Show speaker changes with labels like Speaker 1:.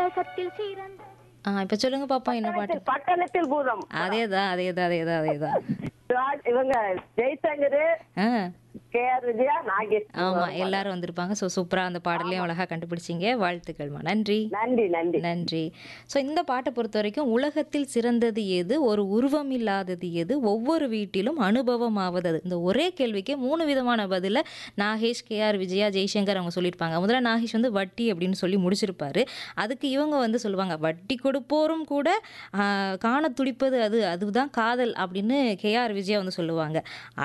Speaker 1: உலகத்தில் சிறந்த
Speaker 2: ஆ இப்போ சொல்லுங்க பாப்பா என்ன பாட்டு
Speaker 3: பட்டணத்தில் பூதம்
Speaker 2: அதேதான் அதேதான் அதேதான் அதேதான்
Speaker 3: ராஜ்- இவங்க ஜெய்சங்கர்
Speaker 2: ஆ
Speaker 3: கே ஆர் விஜயா நாகேஷ்
Speaker 2: ஆமா எல்லாரும் வந்திருப்பாங்க ஸோ சூப்பரா அந்த பாடலையும் அழகா கண்டுபிடிச்சிங்க வாழ்த்துக்கள்மா நன்றி
Speaker 3: நன்றி நன்றி
Speaker 2: நன்றி ஸோ இந்த பாட்டை பொறுத்த வரைக்கும் உலகத்தில் சிறந்தது எது ஒரு உருவம் இல்லாதது எது ஒவ்வொரு வீட்டிலும் அனுபவமாவது அது இந்த ஒரே கேள்விக்கு மூணு விதமான பதில நாகேஷ் கேஆர் விஜயா ஜெய்சங்கர் அவங்க சொல்லியிருப்பாங்க முதல்ல நாகேஷ் வந்து வட்டி அப்படின்னு சொல்லி முடிச்சிருப்பாரு அதுக்கு இவங்க வந்து சொல்லுவாங்க வட்டி கொடுப்போரும் கூட ஆஹ், காண துடிப்பது அது அதுதான் காதல் அப்படின்னு கேஆர் விஜயா வந்து சொல்லுவாங்க